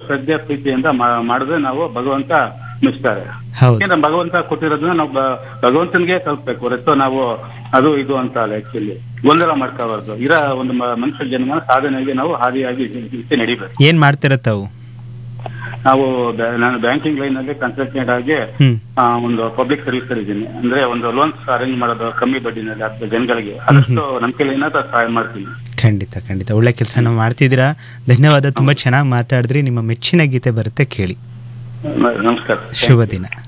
ಶ್ರದ್ಧೆ ಪ್ರೀತಿಯಿಂದ ಮಾ- ಮಾಡಿದ್ರೆ ನಾವು ಭಗವಂತ ಮೆಚ್ತಾರೆ ಹೌದು ಯಾಕಂದ್ರೆ ಭಗವಂತ ಕೊಟ್ಟಿರೋದನ್ನ ನಾವು ಬ- ಭಗವಂತನಿಗೆ ತಲುಪಬೇಕು ಹೊರತು ನಾವು ಅದು ಇದು ಅಂತ ಅಲ್ಲ ಆಕ್ಚುಲಿ ಗೊಂದಲ ಮಾಡ್ಕೋಬಾರ್ದು ಇರೋ ಒಂದು ಮ- ಮನುಷ್ಯ ಜನ್ಮ ಸಾಧನೆಗೆ ನಾವು ಹಾದಿಯಾಗಿ ಜೀವಿಸಿ ನಡಿಬೇಕು ಏನ್ ಮಾಡ್ತೀರ ತಾವು ನಾವು ಬ್ಯಾ- ನಾನು ಬ್ಯಾಂಕಿಂಗ್ ಲೈನ್ ಅಲ್ಲಿ ಕನ್ಸಲ್ಟೆಂಟ್ ಆಗಿ ಹ್ಮ್ ಆ, ಒಂದು ಪಬ್ಲಿಕ್ ಸರ್ವಿಸ್ ಇದ್ದೀನಿ ಅಂದ್ರೆ ಒಂದು ಲೋನ್ಸ್ ಅರೇಂಜ್ ಮಾಡೋದು ಕಮ್ಮಿ ಬಡ್ಡಿನಲ್ಲಿ ಆಗ್ತದೆ ಜನಗಳಿಗೆ ಆದಷ್ಟು ನಮ್ಮ ಕೈಲಿ ಏನಾದ್ರು ಸಹಾಯ ಮಾಡ್ತೀನಿ ಖಂಡಿತ ಖಂಡಿತ ಒಳ್ಳೆ ಕೆಲಸನ ಮಾಡ್ತಿದ್ದೀರಾ ಧನ್ಯವಾದ ತುಂಬಾ ಚೆನ್ನಾಗಿ ಮಾತಾಡಿದ್ರಿ ನಿಮ್ಮ ಮೆಚ್ಚಿನ ಗೀತೆ ಬರುತ್ತೆ ಕೇಳಿ ನಮಸ್ಕಾರ ಶುಭ ದಿನ